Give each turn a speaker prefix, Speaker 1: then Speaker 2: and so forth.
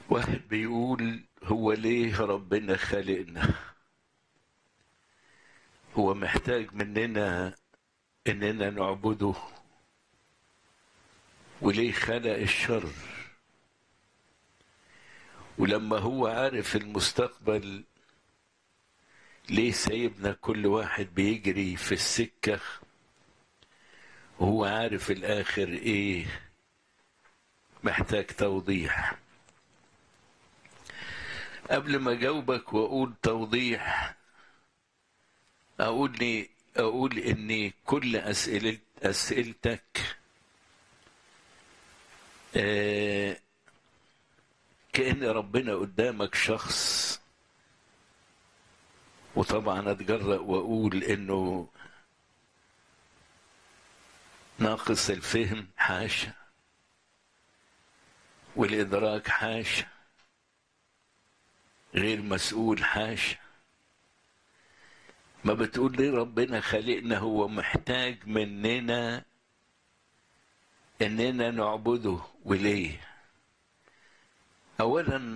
Speaker 1: واحد بيقول هو ليه ربنا خلقنا هو محتاج مننا اننا نعبده وليه خلق الشر ولما هو عارف المستقبل ليه سايبنا كل واحد بيجري في السكة وهو عارف الآخر إيه محتاج توضيح قبل ما أجاوبك وأقول توضيح أقول لي أقول إن كل أسئلة أسئلتك آه كأن ربنا قدامك شخص وطبعا اتجرأ واقول انه ناقص الفهم حاشا والادراك حاشا غير مسؤول حاشا ما بتقول ليه ربنا خلقنا هو محتاج مننا اننا نعبده وليه اولا